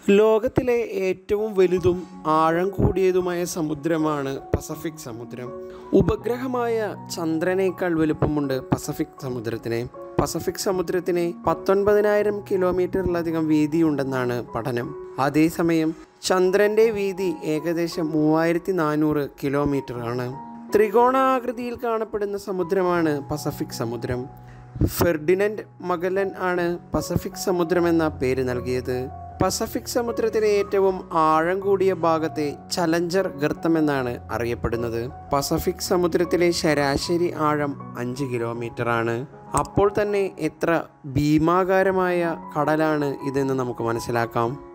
ലോകത്തിലെ ഏറ്റവും വലുതും ആഴം കൂടിയതുമായ സമുദ്രമാണ് പസഫിക് സമുദ്രം ഉപഗ്രഹമായ ചന്ദ്രനേക്കാൾ വലുപ്പമുണ്ട് പസഫിക് സമുദ്രത്തിന് പസഫിക് സമുദ്രത്തിന് പത്തൊൻപതിനായിരം കിലോമീറ്ററിലധികം വീതിയുണ്ടെന്നാണ് പഠനം അതേസമയം ചന്ദ്രൻ്റെ വീതി ഏകദേശം മൂവായിരത്തി നാനൂറ് കിലോമീറ്റർ ആണ് ത്രികോണാകൃതിയിൽ കാണപ്പെടുന്ന സമുദ്രമാണ് പസഫിക് സമുദ്രം ഫെർഡിനൻഡ് മഗലൻ ആണ് പസഫിക് സമുദ്രം എന്ന പേര് നൽകിയത് പസഫിക് സമുദ്രത്തിലെ ഏറ്റവും ആഴം കൂടിയ ഭാഗത്തെ ചലഞ്ചർ ഗർത്തമെന്നാണ് അറിയപ്പെടുന്നത് പസഫിക് സമുദ്രത്തിലെ ശരാശരി ആഴം അഞ്ച് കിലോമീറ്റർ ആണ് അപ്പോൾ തന്നെ എത്ര ഭീമാകാരമായ കടലാണ് ഇതെന്ന് നമുക്ക് മനസ്സിലാക്കാം